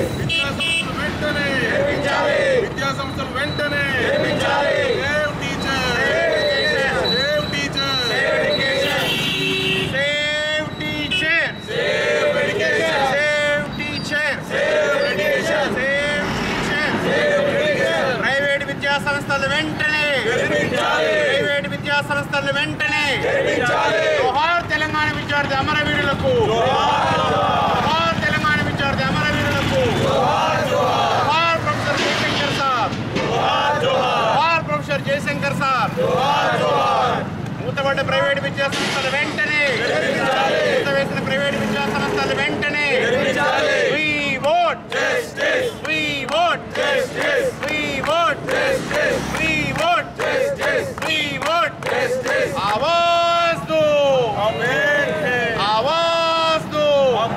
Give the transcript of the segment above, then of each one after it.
విద్యా సంస్థలు వెంటనే విద్యా సంస్థలు వెంటనే save teacher save teacher save teacher save education save teacher save education save teacher private విద్యా సంస్థలు వెంటనే ప్రైవేట్ విద్యా సంస్థలు వెంటనే జోహార్ తెలంగాణ విద్యార్థి అమరవీరులకు జోహార్ తెలంగాణ విద్యార్థి అమరవీరులకు జోహార్ ప్రొఫెసర్ జయశంకర్ సార్ జోహార్ ప్రొఫెసర్ జయశంకర్ సార్ మూతపడ్డ ప్రైవేట్ విద్యా సంస్థలు వెంటనే మూత వేసిన ప్రైవేట్ విద్యా సంస్థలు వెంటనే We vote justice. We vote justice. We vote justice. We vote justice. We vote justice. आवाज दो आवाज दो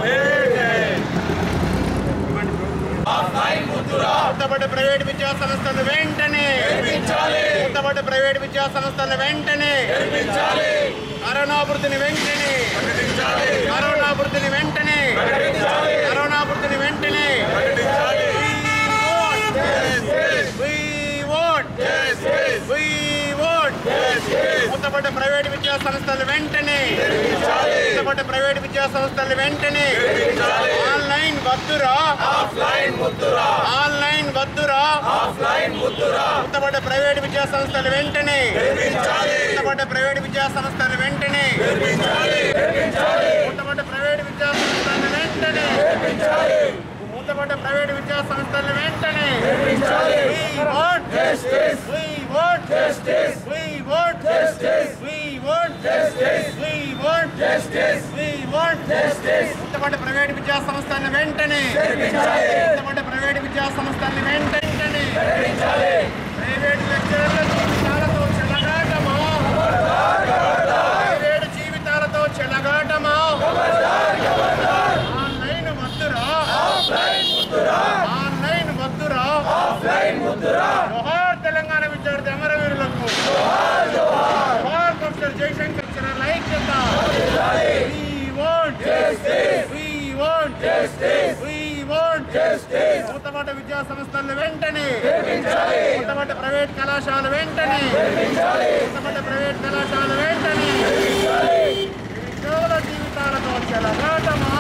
మూతపడ్డ ప్రైవేట్ విద్యా సంస్థలు వెంటనే మూతపడ్డ ప్రైవేట్ విద్యా సంస్థలు వెంటనే కరోనా వృద్ధిని వెంటనే కరోనా వృద్ధిని వెంటనే కరోనా వృద్ధిని వెంటనే We vote. We vote. మూతపడ్డ ప్రైవేట్ విద్యా సంస్థలు వెంటనే మూతపడ్డ ప్రైవేట్ విద్యా సంస్థలు వెంటనే ఆన్లైన్ వద్దురా ఆన్లైన్ వద్దురా మూతపడ్డ ప్రైవేట్ విద్యా సంస్థలు వెంటనే మూతపడ్డ ప్రైవేట్ విద్యా సంస్థలు వెంటనే మూతపడ్డ ప్రైవేట్ విద్యా సంస్థలు వెంటనే మూతపడ్డ ప్రైవేట్ విద్యా సంస్థలు వెంటనే We want justice. We want justice. We want justice. We want justice. We want justice. We want justice. మూతపడ్డ ప్రైవేట్ విద్యా సంస్థలను వెంటనే మూతపడ్డ ప్రైవేట్ విద్యా సంస్థలను వెంటనే ప్రైవేట్ లెక్చరర్ల జీవితాలతో చెలగాటమా ప్రైవేట్ జీవితాలతో చెలగాటమా ఆన్లైన్ వద్దురా ఆన్లైన్ వద్దురా జోహార్ తెలంగాణ విద్యార్థి అమరవీరులకు జోహార్ ప్రొఫెసర్ జయశంకర్ ఇచ్చిన ఐక్యత We want justice. We want justice. We want justice. మూతపడ్డ విద్యా సంస్థలు వెంటనే మూతపడ్డ ప్రైవేట్ కళాశాల వెంటనే మూతపడ్డ ప్రైవేట్ కళాశాల వెంటనే విద్యార్థుల జీవితాలతో చెలగాటమా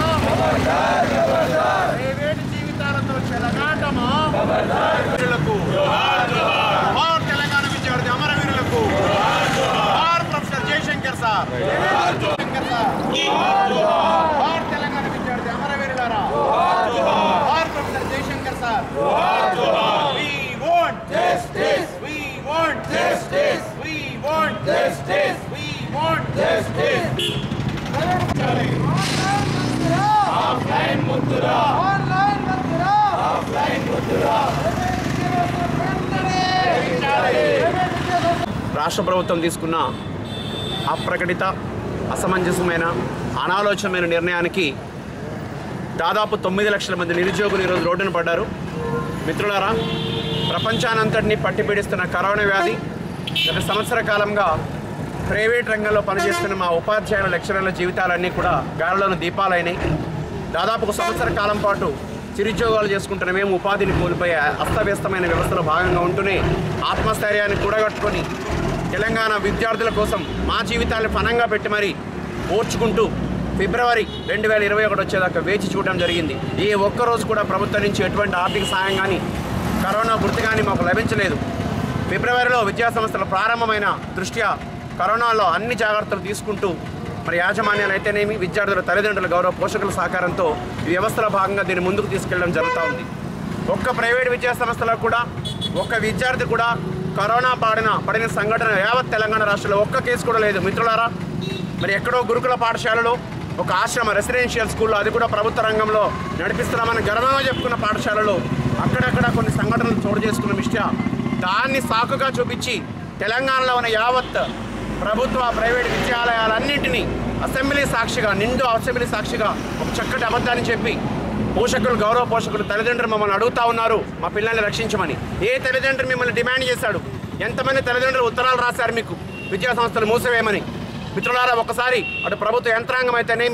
ప్రైవేట్ జీవితాలతో చెలగాటమా వీరులకు జోహార్ తెలంగాణ విద్యార్థి అమరవీరులకు జోహార్ professor Jayashankar sir Jayashankar sir జోహార్ తెలంగాణ విద్యార్థి అమరవీరులారా జోహార్ professor Jayashankar sir We want justice. We want justice. We want justice. We want justice. Online ముద్దురా ఆన్లైన్ ముద్దురా ఆఫ్లైన్ ముద్దురా రాష్ట్ర ప్రభుత్వం తీసుకున్న అప్రకటిత అసమంజసమైన అనాలోచనమైన నిర్ణయానికి దాదాపు తొమ్మిది లక్షల మంది నిరుద్యోగులు ఈరోజు రోడ్డున పడ్డారు మిత్రులారా ప్రపంచానంతటినీ పట్టిపీడిస్తున్న కరోనా వ్యాధి గత సంవత్సర కాలంగా ప్రైవేట్ రంగంలో పనిచేస్తున్న మా ఉపాధ్యాయుల లెక్చరర్ల జీవితాలన్నీ కూడా గాలిలోని దీపాలైనాయి దాదాపు ఒక సంవత్సర కాలం పాటు చిరుద్యోగాలు చేసుకుంటున్న మేము ఉపాధిని కోల్పోయే అస్తవ్యస్తమైన వ్యవస్థలో భాగంగా ఉంటూనే ఆత్మస్థైర్యాన్ని కూడగట్టుకొని తెలంగాణ విద్యార్థుల కోసం మా జీవితాన్ని పనంగా పెట్టి మరీ ఓర్చుకుంటూ ఫిబ్రవరి రెండు వేల ఇరవై ఒకటి వచ్చేదాకా వేచి చూడడం జరిగింది ఏ ఒక్కరోజు కూడా ప్రభుత్వం నుంచి ఎటువంటి ఆర్థిక సాయం కానీ కరోనా వృత్తి కానీ మాకు లభించలేదు ఫిబ్రవరిలో విద్యా సంస్థలు ప్రారంభమైన దృష్ట్యా కరోనాలో అన్ని జాగ్రత్తలు తీసుకుంటూ మరి యాజమాన్యాలు అయితేనేమి విద్యార్థుల తల్లిదండ్రుల గౌరవ పోషకుల సహకారంతో ఈ వ్యవస్థలో భాగంగా దీన్ని ముందుకు తీసుకెళ్ళడం జరుగుతూ ఉంది ఒక్క ప్రైవేట్ విద్యా సంస్థలో కూడా ఒక్క విద్యార్థి కూడా కరోనా బారిన పడిన సంఘటన యావత్ తెలంగాణ రాష్ట్రంలో ఒక్క కేసు కూడా లేదు మిత్రులారా మరి ఎక్కడో గురుకుల పాఠశాలలో ఒక ఆశ్రమ రెసిడెన్షియల్ స్కూల్లో అది కూడా ప్రభుత్వ రంగంలో నడిపిస్తున్నామని గర్వంగా చెప్పుకున్న పాఠశాలలో అక్కడక్కడ కొన్ని సంఘటనలు చోటు చేసుకున్న మిష్ట్యా దాన్ని సాకుగా చూపించి తెలంగాణలో ఉన్న యావత్ ప్రభుత్వ ప్రైవేట్ విద్యాలయాలన్నింటినీ అసెంబ్లీ సాక్షిగా నిండు అసెంబ్లీ సాక్షిగా ఒక చక్కటి అబద్ధాన్ని చెప్పి పోషకులు గౌరవ పోషకులు తల్లిదండ్రులు మమ్మల్ని అడుగుతా ఉన్నారు మా పిల్లల్ని రక్షించమని ఏ తల్లిదండ్రులు మిమ్మల్ని డిమాండ్ చేశాడు ఎంతమంది తల్లిదండ్రులు ఉత్తరాలు రాశారు మీకు విద్యా సంస్థలు మూసివేయమని మిత్రులారా ఒకసారి అటు ప్రభుత్వ యంత్రాంగం అయితేనేమి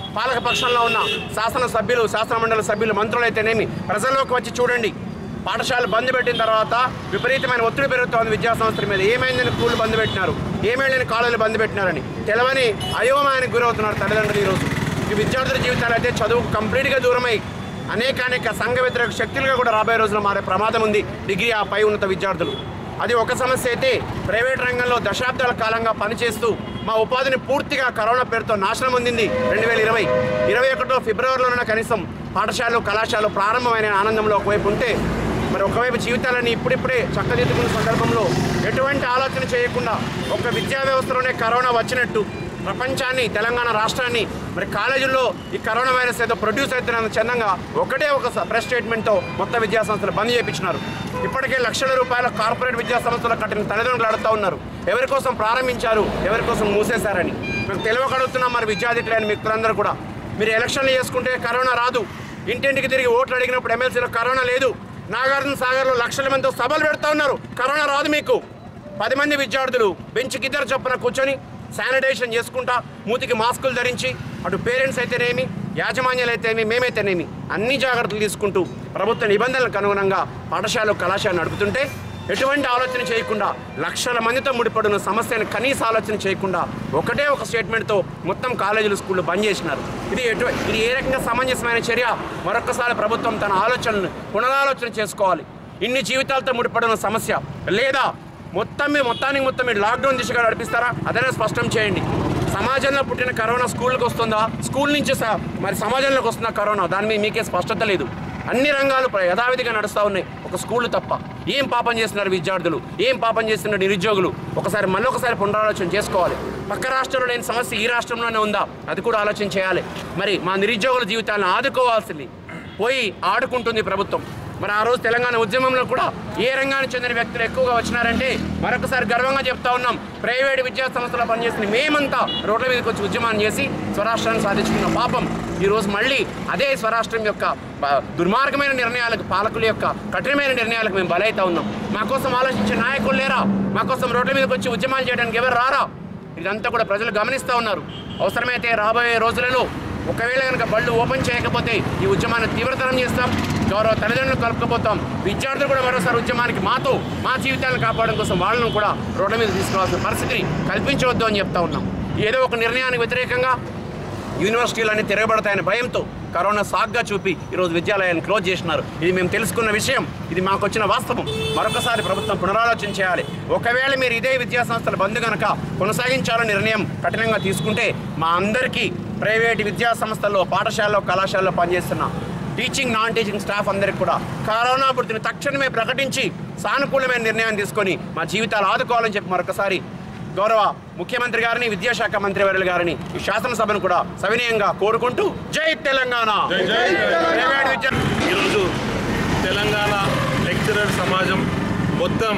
పాలక పక్షంలో ఉన్న శాసన సభ్యులు శాసన మండలి సభ్యులు మంత్రులైతేనేమి ప్రజల్లోకి వచ్చి చూడండి పాఠశాలలు బంద్ పెట్టిన తర్వాత విపరీతమైన ఒత్తిడి పెరుగుతోంది విద్యా సంస్థల మీద ఏమైందని స్కూళ్ళు బంద్ పెట్టినారు ఏమైందని కాలేజీలు బంద్ పెట్టినారని తెలవని అయోమయానికి గురవుతున్నారు తల్లిదండ్రులు ఈరోజు ఈ విద్యార్థుల జీవితాలు అయితే చదువుకు కంప్లీట్గా దూరమై అనేక అనేక సంఘ వ్యతిరేక శక్తులుగా కూడా రాబోయే రోజుల్లో మారే ప్రమాదం ఉంది డిగ్రీ ఆ పై ఉన్నత విద్యార్థులు అది ఒక సమస్య అయితే ప్రైవేట్ రంగంలో దశాబ్దాల కాలంగా పనిచేస్తూ మా ఉపాధిని పూర్తిగా కరోనా పేరుతో నాశనం పొందింది రెండు వేల ఇరవై ఇరవై ఒకటో ఫిబ్రవరిలోనే కనీసం పాఠశాలలు కళాశాలలు ప్రారంభమైన ఆనందంలో ఒకవైపు ఉంటే మరి ఒకవైపు జీవితాలని ఇప్పుడిప్పుడే చక్కదిద్దుకున్న సందర్భంలో ఎటువంటి ఆలోచన చేయకుండా ఒక విద్యా వ్యవస్థలోనే కరోనా వచ్చినట్టు ప్రపంచాన్ని తెలంగాణ రాష్ట్రాన్ని మరి కాలేజీల్లో ఈ కరోనా వైరస్ ఏదో ప్రొడ్యూస్ అవుతున్న చందంగా ఒకటే ఒక ప్రెస్ స్టేట్మెంట్తో మొత్తం విద్యా సంస్థలు బంద్ చేయించినారు ఇప్పటికే లక్షల రూపాయల కార్పొరేట్ విద్యా సంస్థలు కట్టిన తల్లిదండ్రులు అడుగుతూ ఉన్నారు ఎవరి కోసం ప్రారంభించారు ఎవరి కోసం మూసేశారని మేము తెలియక అడుగుతున్నాం మరి విద్యార్థులైన మిత్రులందరూ కూడా మీరు ఎలక్షన్లు చేసుకుంటే కరోనా రాదు ఇంటింటికి తిరిగి ఓట్లు అడిగినప్పుడు ఎమ్మెల్సీలో కరోనా లేదు నాగార్జున సాగర్లో లక్షల మందితో సభలు పెడతా ఉన్నారు కరోనా రాదు మీకు పది మంది విద్యార్థులు బెంచ్కి ఇద్దరు చొప్పున కూర్చొని శానిటైజేషన్ చేసుకుంటా మూతికి మాస్కులు ధరించి అటు పేరెంట్స్ అయితేనేమి యాజమాన్యాలు అయితేనేమి మేమైతేనేమి అన్ని జాగ్రత్తలు తీసుకుంటూ ప్రభుత్వ నిబంధనలకు అనుగుణంగా పాఠశాల కళాశాల నడుపుతుంటే ఎటువంటి ఆలోచన చేయకుండా లక్షల మందితో ముడిపడిన సమస్యను కనీస ఆలోచన చేయకుండా ఒకటే ఒక స్టేట్మెంట్తో మొత్తం కాలేజీలు స్కూళ్ళు బంద్ చేసినారు ఇది ఎటు ఇది ఏ రకంగా సమంజసమైన చర్య మరొకసారి ప్రభుత్వం తన ఆలోచనను పునరాలోచన చేసుకోవాలి ఇన్ని జీవితాలతో ముడిపడిన సమస్య లేదా మొత్తం మీ మొత్తానికి మొత్తం మీరు లాక్డౌన్ దిశగా నడిపిస్తారా అదనే స్పష్టం చేయండి సమాజంలో పుట్టిన కరోనా స్కూల్కి వస్తుందా స్కూల్ నుంచి స- మరి సమాజంలోకి వస్తుందా కరోనా దాని మీద మీకే స్పష్టత లేదు అన్ని రంగాలు ప్ర- యథావిధిగా నడుస్తూ ఉన్నాయి ఒక స్కూళ్ళు తప్ప ఏం పాపం చేస్తున్నారు విద్యార్థులు ఏం పాపం చేస్తున్నారు నిరుద్యోగులు ఒకసారి మళ్ళీ ఒకసారి పునరాలోచన చేసుకోవాలి పక్క రాష్ట్రంలో లేని సమస్య ఈ రాష్ట్రంలోనే ఉందా అది కూడా ఆలోచన చేయాలి మరి మా నిరుద్యోగుల జీవితాలను ఆదుకోవాల్సింది పోయి ఆడుకుంటుంది ప్రభుత్వం మరి ఆ రోజు తెలంగాణ ఉద్యమంలో కూడా ఏ రంగానికి చెందిన వ్యక్తులు ఎక్కువగా వచ్చినారంటే మరొకసారి గర్వంగా చెప్తా ఉన్నాం ప్రైవేట్ విద్యా సంస్థలో పనిచేసిన మేమంతా రోడ్ల మీదకి వచ్చి ఉద్యమాన్ని చేసి స్వరాష్ట్రాన్ని సాధించుకున్న పాపం ఈ రోజు మళ్ళీ అదే స్వరాష్ట్రం యొక్క బ- దుర్మార్గమైన నిర్ణయాలకు పాలకుల యొక్క కఠినమైన నిర్ణయాలకు మేము బలైతా ఉన్నాం మా కోసం ఆలోచించే నాయకులు లేరా మా కోసం రోడ్ల మీదకి వచ్చి ఉద్యమాలు చేయడానికి ఎవరు రారా ఇదంతా కూడా ప్రజలు గమనిస్తూ ఉన్నారు అవసరమైతే రాబోయే రోజులలో ఒకవేళ కనుక బళ్ళు ఓపెన్ చేయకపోతే ఈ ఉద్యమాన్ని తీవ్రతరం చేస్తాం గౌరవ తల్లిదండ్రులు కలుపుకపోతాం విద్యార్థులు కూడా మరోసారి ఉద్యమానికి మాతో మా జీవితాలను కాపాడడం కోసం వాళ్ళను కూడా రోడ్ల మీద తీసుకురావాల్సిన పరిస్థితిని కల్పించవద్దు అని చెప్తా ఉన్నాం ఏదో ఒక నిర్ణయానికి వ్యతిరేకంగా యూనివర్సిటీలన్నీ తిరగబడతాయనే భయంతో కరోనా సాగ్గా చూపి ఈరోజు విద్యాలయాన్ని క్లోజ్ చేసినారు ఇది మేము తెలుసుకున్న విషయం ఇది మాకు వచ్చిన వాస్తవం మరొకసారి ప్రభుత్వం పునరాలోచన చేయాలి ఒకవేళ మీరు ఇదే విద్యా సంస్థల బంద్ కనుక కొనసాగించాలని నిర్ణయం కఠినంగా తీసుకుంటే మా అందరికీ ప్రైవేట్ విద్యా సంస్థల్లో పాఠశాలలో కళాశాలలో పనిచేస్తున్న టీచింగ్ నాన్ టీచింగ్ స్టాఫ్ అందరికి కూడా కరోనా వృత్తిని తక్షణమే ప్రకటించి సానుకూలమైన నిర్ణయం తీసుకొని మా జీవితాలు ఆదుకోవాలని చెప్పి మరొకసారి గౌరవ ముఖ్యమంత్రి గారిని విద్యాశాఖ మంత్రి వర్యులు గారిని ఈ శాసనసభను కూడా సవినయంగా కోరుకుంటూ జై తెలంగాణ ప్రైవేట్ విద్య ఈరోజు తెలంగాణ లెక్చరర్ సమాజం మొత్తం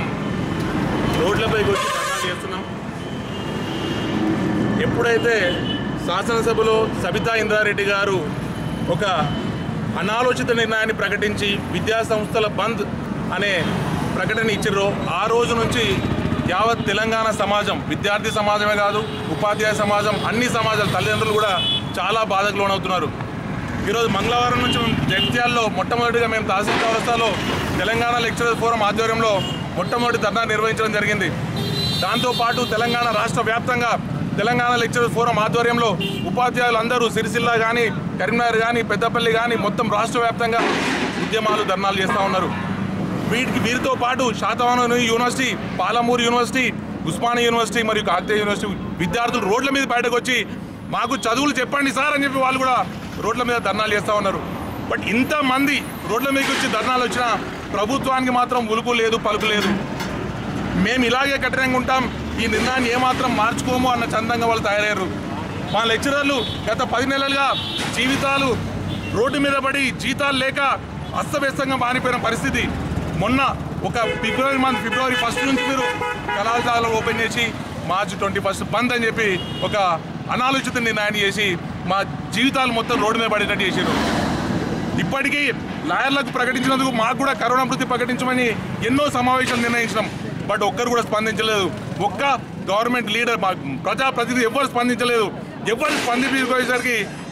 రోడ్లపైకి వచ్చి ధర్నా చేస్తున్నాం ఎప్పుడైతే శాసనసభలో సబితా ఇంద్రారెడ్డి గారు ఒక అనాలోచిత నిర్ణయాన్ని ప్రకటించి విద్యా సంస్థల బంద్ అనే ప్రకటన ఇచ్చారో ఆ రోజు నుంచి యావత్ తెలంగాణ సమాజం విద్యార్థి సమాజమే కాదు ఉపాధ్యాయ సమాజం అన్ని సమాజాలు తల్లిదండ్రులు కూడా చాలా బాధకు లోనవుతున్నారు ఈరోజు మంగళవారం నుంచి మేము జగిత్యాల్లో మొట్టమొదటిగా మేము తహసీల్ చౌరస్తాలో తెలంగాణ లెక్చరర్ ఫోరం ఆధ్వర్యంలో మొట్టమొదటి ధర్నా నిర్వహించడం జరిగింది దాంతోపాటు తెలంగాణ రాష్ట్ర వ్యాప్తంగా తెలంగాణ లెక్చరర్ ఫోరం ఆధ్వర్యంలో ఉపాధ్యాయులు అందరూ సిరిసిల్ల కానీ కరీంనగర్ కానీ పెద్దపల్లి కానీ మొత్తం రాష్ట్ర వ్యాప్తంగా ఉద్యమాలు ధర్నాలు చేస్తూ ఉన్నారు వీటికి వీరితో పాటు Satavahana university Palamuru university Osmania university మరియు కాకతీయ యూనివర్సిటీ విద్యార్థులు రోడ్ల మీద బయటకు వచ్చి మాకు చదువులు చెప్పండి సార్ అని చెప్పి వాళ్ళు కూడా రోడ్ల మీద ధర్నాలు చేస్తూ ఉన్నారు బట్ ఇంతమంది రోడ్ల మీదకి వచ్చి ధర్నాలు వచ్చినా ప్రభుత్వానికి మాత్రం ఉలుపు లేదు పలుకు లేదు మేము ఇలాగే కఠినంగా ఉంటాం ఈ నిర్ణయాన్ని ఏమాత్రం మార్చుకోము అన్న చందంగా వాళ్ళు తయారయ్యారు మా లెక్చరర్లు గత పది నెలలుగా జీవితాలు రోడ్డు మీద పడి జీతాలు లేక అస్తవ్యస్తంగా మారిపోయిన పరిస్థితి మొన్న ఒక ఫిబ్రవరి మంత్ ఫిబ్రవరి ఫస్ట్ నుంచి మీరు కళాశాలలు ఓపెన్ చేసి మార్చి ట్వంటీ ఫస్ట్ బంద్ అని చెప్పి ఒక అనాలోచిత నిర్ణయాన్ని చేసి మా జీవితాలు మొత్తం రోడ్డు మీద పడేటట్టు చేసారు ఇప్పటికీ లాయర్లకు ప్రకటించినందుకు మాకు కూడా కరోనా వృత్తి ప్రకటించమని ఎన్నో సమావేశాలు నిర్ణయించినాం బట్ ఒక్కరు కూడా స్పందించలేదు ఒక్క గవర్నమెంట్ లీడర్ మా ప్రజాప్రతినిధి ఎవరు స్పందించలేదు ఎవరు స్పందించేసరికి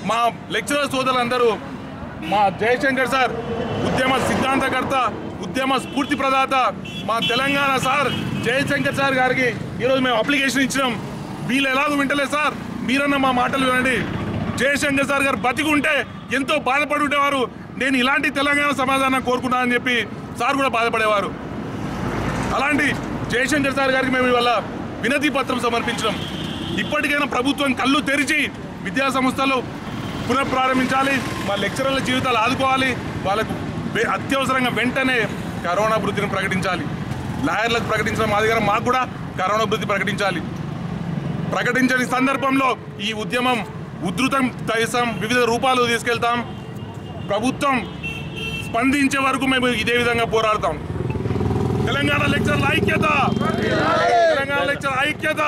మా లెక్చరర్ సోదరులందరూ మా జయశంకర్ సార్ ఉద్యమ సిద్ధాంతకర్త ఉద్యమ స్ఫూర్తి ప్రదాత మా తెలంగాణ సార్ జయశంకర్ సార్ గారికి ఈరోజు మేము అప్లికేషన్ ఇచ్చినాం వీళ్ళు ఎలాగో వింటలేదు సార్ మీరన్న మా మాటలు వినండి జయశంకర్ సార్ గారు బతికుంటే ఎంతో బాధపడి ఉండేవారు నేను ఇలాంటి తెలంగాణ సమాధానం కోరుకున్నా అని చెప్పి సార్ కూడా బాధపడేవారు అలాంటి జయశంకర్ సార్ గారికి మేము ఇవాళ వినతి పత్రం సమర్పించడం ఇప్పటికైనా ప్రభుత్వం కళ్ళు తెరిచి విద్యా సంస్థలు పునఃప్రారంభించాలి మా లెక్చరర్ల జీవితాలు ఆదుకోవాలి వాళ్ళకు వే- అత్యవసరంగా వెంటనే కరోనా వృద్ధిని ప్రకటించాలి లాయర్లకు ప్రకటించిన మాదిరిగా మాకు కూడా కరోనా వృద్ధి ప్రకటించాలి ప్రకటించని సందర్భంలో ఈ ఉద్యమం ఉధృతం చేస్తాం వివిధ రూపాలు తీసుకెళ్తాం ప్రభుత్వం స్పందించే వరకు మేము ఇదే విధంగా పోరాడతాం తెలంగాణ లెక్చర్ల ఐక్యత తెలంగాణ లెక్చర్ ఐక్యత